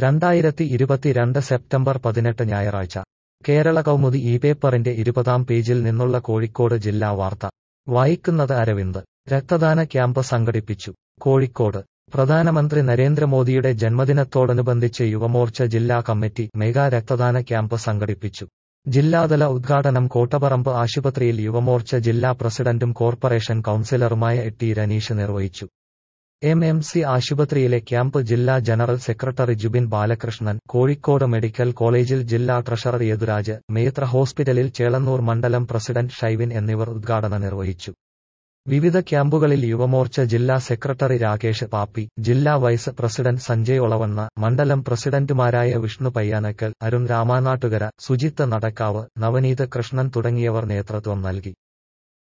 രണ്ടായിരത്തി ഇരുപത്തിരണ്ട് സെപ്റ്റംബർ പതിനെട്ട് ഞായറാഴ്ച കേരള കൗമുദി ഈ പേപ്പറിന്റെ ഇരുപതാം പേജിൽ നിന്നുള്ള കോഴിക്കോട് ജില്ലാ വാർത്ത വായിക്കുന്നത് അരവിന്ദ് രക്തദാന ക്യാമ്പ് സംഘടിപ്പിച്ചു കോഴിക്കോട് പ്രധാനമന്ത്രി നരേന്ദ്രമോദിയുടെ ജന്മദിനത്തോടനുബന്ധിച്ച് യുവമോർച്ച ജില്ലാ കമ്മിറ്റി മെഗാ രക്തദാന ക്യാമ്പ് സംഘടിപ്പിച്ചു ജില്ലാതല ഉദ്ഘാടനം കോട്ടപറമ്പ് ആശുപത്രിയിൽ യുവമോർച്ച ജില്ലാ പ്രസിഡന്റും കോർപ്പറേഷൻ കൌൺസിലറുമായ ടി രനീഷ് നിർവഹിച്ചു എം എം സി ആശുപത്രിയിലെ ക്യാമ്പ് ജില്ലാ general secretary Jubin Balakrishnan Kozhikode medical കോളേജിൽ ജില്ലാ ട്രഷറർ യദുരാജ് മേത്ര ഹോസ്പിറ്റലിൽ ചേളന്നൂർ മണ്ഡലം പ്രസിഡന്റ് ഷൈവിൻ എന്നിവർ ഉദ്ഘാടനം നിർവഹിച്ചു വിവിധ ക്യാമ്പുകളിൽ യുവമോർച്ച ജില്ലാ സെക്രട്ടറി രാകേഷ് പാപ്പി ജില്ലാ വൈസ് പ്രസിഡന്റ് സഞ്ജയ് ഒളവണ്ണ മണ്ഡലം പ്രസിഡന്റുമാരായ വിഷ്ണു പയ്യാനക്കൽ അരുൺ രാമാനാട്ടുകര സുജിത്ത് നടക്കാവ് നവനീത് കൃഷ്ണൻ തുടങ്ങിയവർ നേതൃത്വം നൽകി